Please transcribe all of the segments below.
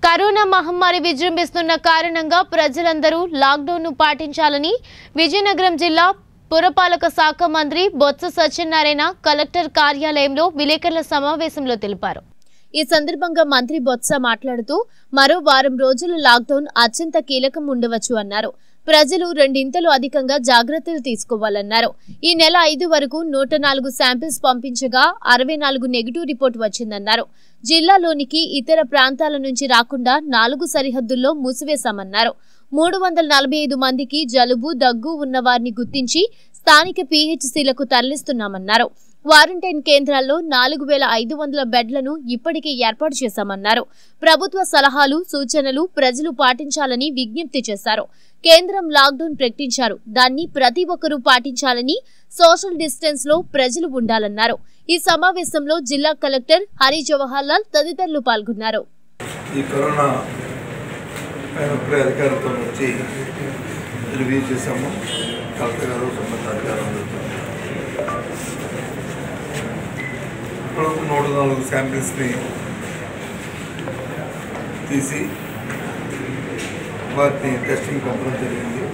corona మహమ్మారి విజృంభిస్తున్న కారణంగా ప్రజలందరూ లాక్డౌన్ ను పాటించాలని విజయనగరం జిల్లా పురపాలక శాఖ మంత్రి బొత్స సత్యనారాయణ కలెక్టర్ కార్యాలయంలో విలేకరుల సమావేశంలో తెలిపారు ఈ సందర్భంగా మంత్రి బొత్స మాట్లాడుతూ మరో వారం రోజుల లాక్డౌన్ అత్యంత కీలకం ఉండవచ్చు అన్నారు ప్రజలు రెండింతలు అధికంగా జాగ్రత్తలు తీసుకోవాలన్నారు ఈ నెల ఐదు వరకు నూట నాలుగు శాంపిల్స్ పంపించగా అరవై నాలుగు నెగిటివ్ రిపోర్ట్ వచ్చిందన్నారు జిల్లాలోనికి ఇతర ప్రాంతాల నుంచి రాకుండా నాలుగు సరిహద్దుల్లో మూసివేశామన్నారు మూడు వందల నలభై ఐదు మందికి జలుబు దగ్గు ఉన్న వారిని గుర్తించి స్థానిక పీహెచ్సీలకు తరలిస్తున్నామన్నారు క్వారంటైన్ కేంద్రాల్లో నాలుగు వేల ఐదు వందల బెడ్లను ఇప్పటికే ఏర్పాటు చేశామన్నారు ప్రభుత్వ సలహాలు సూచనలు ప్రజలు పాటించాలని విజ్ఞప్తి చేశారు కేంద్రం లాక్డౌన్ ప్రకటించారు దాన్ని ప్రతి ఒక్కరూ పాటించాలని సోషల్ డిస్టెన్స్ లో ప్రజలు ఉండాలన్నారు ఈ సమావేశంలో జిల్లా కలెక్టర్ హరి జవహర్ లాల్ తదితరులు పాల్గొన్నారు ఈ కరోనా పైన ఇప్పుడే అధికారులతో వచ్చి రివ్యూ చేశాము కలెక్టర్ గారు సంబంధ అధికారులతో ఇప్పుడు నూట నాలుగు శాంపిల్స్ని తీసి వాటిని టెస్టింగ్ పంపడం జరిగింది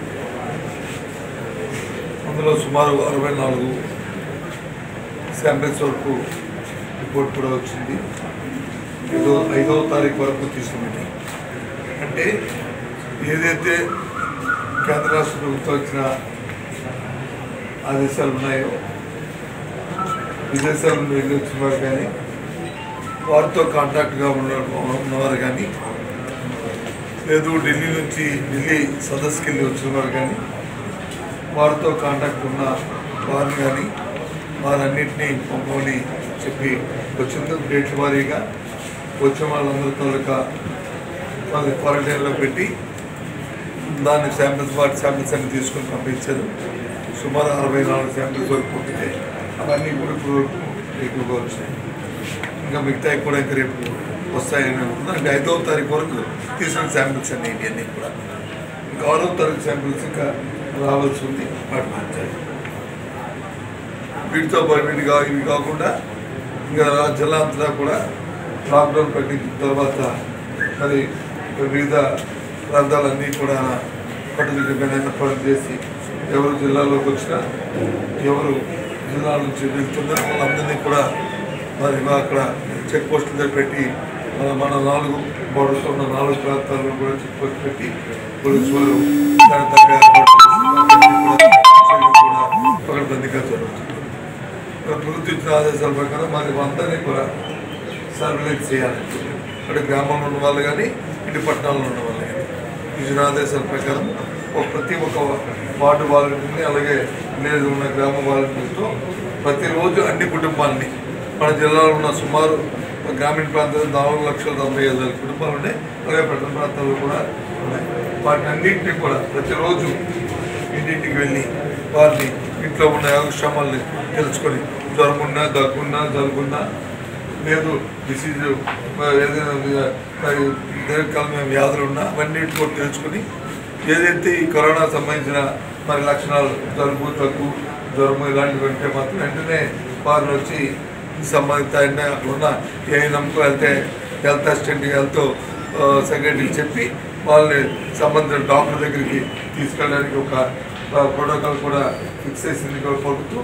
అందులో సుమారు అరవై నాలుగు శాంపిల్స్ వరకు రిపోర్ట్ కూడా వచ్చింది ఐదో ఐదవ తారీఖు వరకు తీసుకున్నది అంటే ఏదైతే కేంద్ర రాష్ట్ర ప్రభుత్వం వచ్చిన ఆదేశాలు ఉన్నాయో విదేశాల నుండి వెళ్ళి వచ్చిన వారు కానీ వారితో కాంటాక్ట్గా ఉన్న ఉన్నవారు కానీ లేదు ఢిల్లీ నుంచి ఢిల్లీ సదస్సుకి వెళ్ళి వచ్చిన వారు కానీ వారితో కాంటాక్ట్ ఉన్న వారిని కానీ వారన్నింటినీ పంపమని చెప్పి వచ్చిన డేట్ల వారీగా వచ్చిన వాళ్ళందరి తాలూకా వాళ్ళని క్వారంటైన్లో పెట్టి దాన్ని శాంపిల్స్ వాటి శాంపిల్స్ అన్ని తీసుకొని పంపించారు సుమారు అరవై నాలుగు శాంపిల్స్ వరకు పంపితే అవన్నీ కూడా ఇప్పుడు వరకు ఎక్కువగా వచ్చాయి ఇంకా మిగతాయి కూడా ఇంకా రేపు వస్తాయని అనుకుంటున్నాను అంటే ఐదవ తారీఖు వరకు తీసిన శాంపిల్స్ అన్ని ఇవన్నీ కూడా ఇంకా ఆరో తారీఖు శాంపిల్స్ ఇంకా రావాల్సి ఉంది వాటి మార్చాలి వీటితో పాటు వీటి కా ఇవి కాకుండా ఇంకా రా- జిల్లా అంతటా కూడా లాక్డౌన్ ప్రకటించిన తర్వాత మరి వివిధ ప్రాంతాలన్నీ కూడా పట్టుదిట్టమైన ఏర్పాటు చేసి ఎవరు జిల్లాలోకి వచ్చినా ఎవరు జిల్లా నుంచి వెళ్తున్నా వాళ్ళందరినీ కూడా మరి మా అక్కడ చెక్ పోస్టుల దగ్గర పెట్టి మన మన నాలుగు బోర్డర్స్ ఉన్న నాలుగు ప్రాంతాల్లో కూడా చెక్ పోస్ట్ పెట్టి పోలీసు వారు దాని తగ్గ ఏర్పాటు చేసి వాళ్ళందరినీ కూడా చేయడం కూడా పకడ్బందీగా జరుగుతుంది ప్రభుత్వం ఇచ్చిన ఆదేశాల ప్రకారం మరి అందరినీ కూడా సర్వేలెన్స్ చేయాలి అటు గ్రామంలో ఉన్న వాళ్ళు కానీ ఇటు పట్టణాల్లో ఉన్న వాళ్ళు కానీ ఇచ్చిన ఆదేశాల ప్రకారం ఒక ప్రతి ఒక్క వార్డు వాలంటీర్ని అలాగే విలేజ్ ఉన్న గ్రామ వాలంటీర్తో ప్రతిరోజు అన్ని కుటుంబాలని మన జిల్లాలో ఉన్న సుమారు గ్రామీణ ప్రాంతాల్లో నాలుగు లక్షల తొంభై ఐదు వేల కుటుంబాలు ఉన్నాయి అలాగే పట్టణ ప్రాంతాల్లో కూడా ఉన్నాయి వాటిని అన్నింటినీ కూడా ప్రతిరోజు ఇంటింటికి వెళ్ళి వారిని ఇంట్లో ఉన్న యోగక్షేమాలని తెలుసుకొని జ్వరం ఉన్నా దగ్గున్నా జలుబున్నా లేదు డిసీజ్ ఏదైనా వి- మరి దీర్ఘకాలమైన వ్యాధులు ఉన్నా అవన్నీ కూడా తెలుసుకొని ఏదైతే ఈ కరోనా సంబంధించిన మరి లక్షణాలు జలుబు దగ్గు జ్వరము ఇలాంటివి ఉంటే మాత్రం వెంటనే వారిని వచ్చి సంబంధిత ఆయన అక్కడ ఉన్న ఏ నమ్మకం వెళ్తే హెల్త్ అసిస్టెంట్ హెల్త్ సెక్రటరీకి చెప్పి వాళ్ళని సంబంధించిన డాక్టర్ దగ్గరికి తీసుకెళ్ళడానికి ఒక ప్రోటోకాల్ కూడా ఫిక్స్ చేసింది కూడా ప్రభుత్వం